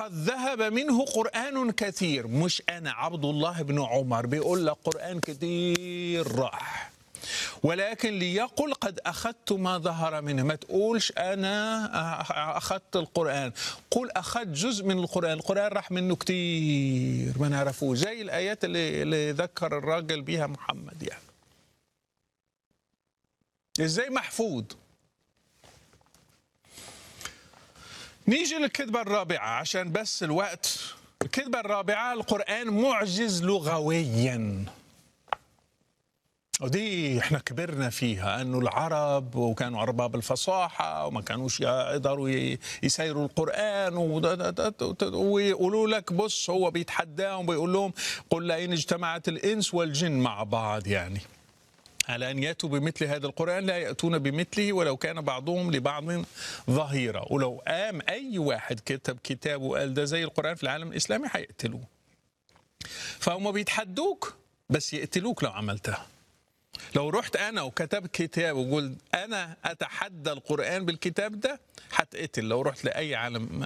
قد ذهب منه قرآن كثير مش أنا عبد الله بن عمر بيقول لك قرآن كثير راح ولكن ليقل قد أخذت ما ظهر منه ما تقولش أنا أخذت القرآن قل أخذت جزء من القرآن القرآن راح منه كتير ما نعرفوه زي الآيات اللي, اللي ذكر الراجل بيها محمد يعني ازاي محفوظ نيجي للكذبة الرابعة عشان بس الوقت الكذبة الرابعة القرآن معجز لغويا ودي احنا كبرنا فيها انه العرب وكانوا ارباب الفصاحه وما كانوش يقدروا يسيروا القران ويقولوا لك بص هو بيتحداهم وبيقول لهم قل لئن اجتمعت الانس والجن مع بعض يعني على ان ياتوا بمثل هذا القران لا ياتون بمثله ولو كان بعضهم لبعض ظهيرا ولو قام اي واحد كتب كتاب وقال ده زي القران في العالم الاسلامي هيقتلوه فهم بيتحدوك بس يقتلوك لو عملتها لو رحت انا وكتبت كتاب وقلت انا اتحدى القران بالكتاب ده هتقتل لو رحت لاي عالم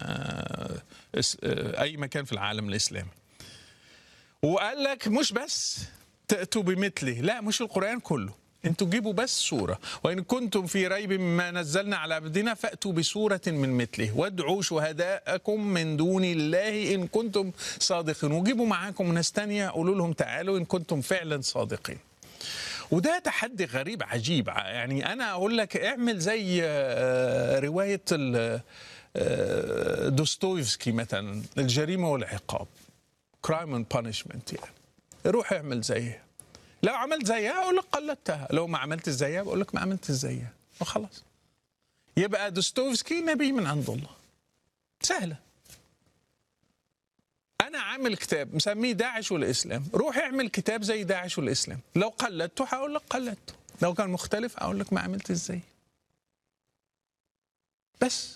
اي مكان في العالم الاسلامي وقال لك مش بس تاتوا بمثله لا مش القران كله انتوا جيبوا بس سوره وان كنتم في ريب مما نزلنا على عبدنا فاتوا بسوره من مثله وادعوا شهداءكم من دون الله ان كنتم صادقين وجيبوا معاكم ناس تانية قولوا لهم تعالوا ان كنتم فعلا صادقين وده تحدي غريب عجيب يعني انا اقول لك اعمل زي روايه دوستويفسكي مثلا الجريمه والعقاب كرايم اند بانشمنت يعني روح اعمل زيها لو عملت زيها اقول لك قلدتها لو ما عملت زيها بقول لك ما عملت زيها وخلاص يبقى دوستويفسكي نبي من عند الله سهله انا عامل كتاب مسميه داعش والاسلام روح اعمل كتاب زي داعش والاسلام لو قلدته هقول لك قلدته لو كان مختلف اقول لك ما عملت ازاي بس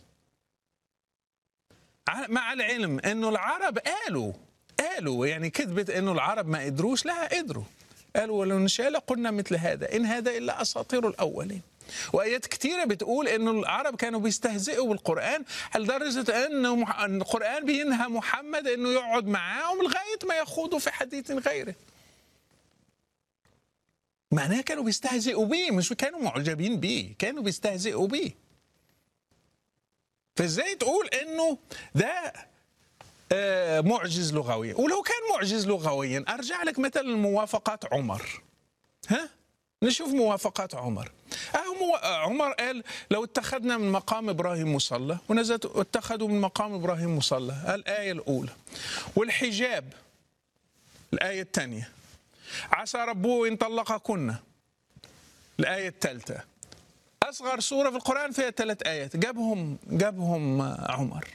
مع العلم انه العرب قالوا قالوا يعني كذبت انه العرب ما قدروش لا قدروا قالوا ولو نشاء لقلنا مثل هذا ان هذا الا اساطير الاولين وايات كثيره بتقول انه العرب كانوا بيستهزئوا بالقران لدرجه انه القران بينهى محمد انه يقعد معاهم لغايه ما يخوضوا في حديث غيره معناها كانوا بيستهزئوا بيه مش كانوا معجبين بيه كانوا بيستهزئوا بيه فازاي تقول انه ده آه معجز لغويا ولو كان معجز لغويا ارجع لك مثلا موافقات عمر ها نشوف موافقات عمر أهو عمر قال لو اتخذنا من مقام ابراهيم مصلى ونزلت اتخذوا من مقام ابراهيم مصلى الايه الاولى والحجاب الايه الثانيه عسى ربه ان طلقكن الايه الثالثه اصغر سوره في القران فيها ثلاث ايات جابهم جابهم عمر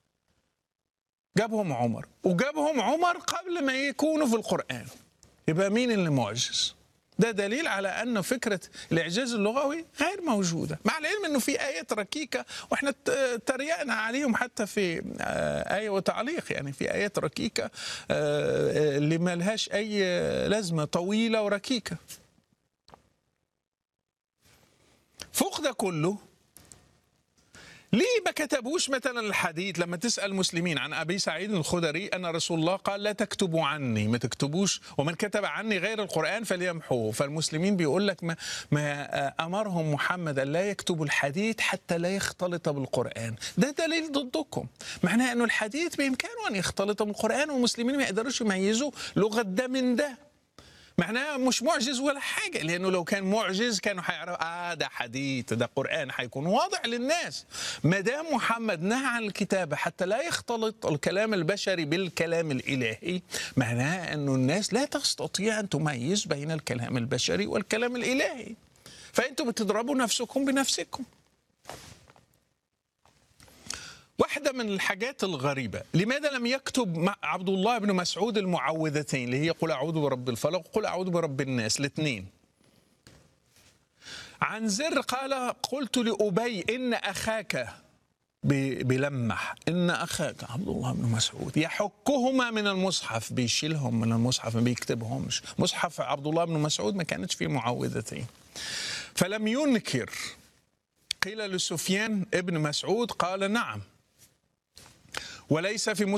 جابهم عمر وجابهم عمر قبل ما يكونوا في القران يبقى مين اللي معجز ده دليل على أن فكرة الإعجاز اللغوي غير موجودة مع العلم أنه في آيات ركيكة وإحنا تريقنا عليهم حتى في آية وتعليق يعني في آيات ركيكة اللي ما لهاش أي لازمة طويلة وركيكة فوق ده كله ليه ما كتبوش مثلا الحديث لما تسال مسلمين عن ابي سعيد الخدري ان رسول الله قال لا تكتبوا عني ما تكتبوش ومن كتب عني غير القران فليمحوه فالمسلمين بيقول لك ما, ما امرهم محمد ان لا يكتبوا الحديث حتى لا يختلط بالقران ده دليل ضدكم معناه انه الحديث بامكانه ان يختلط بالقران والمسلمين ما يقدروش يميزوا لغه ده من ده معناه مش معجز ولا حاجة لأنه لو كان معجز كانوا هيعرفوا آه ده حديث ده قرآن هيكون واضح للناس ما دام محمد نهى عن الكتابة حتى لا يختلط الكلام البشري بالكلام الإلهي معناه أنه الناس لا تستطيع أن تميز بين الكلام البشري والكلام الإلهي فأنتم بتضربوا نفسكم بنفسكم واحدة من الحاجات الغريبة لماذا لم يكتب عبد الله بن مسعود المعوذتين اللي هي قل أعوذ برب الفلق وقل أعوذ برب الناس الاثنين عن زر قال قلت لأبي إن أخاك بلمح إن أخاك عبد الله بن مسعود يحكهما من المصحف بيشيلهم من المصحف ما بيكتبهمش مصحف عبد الله بن مسعود ما كانتش فيه معوذتين فلم ينكر قيل لسفيان ابن مسعود قال نعم وليس في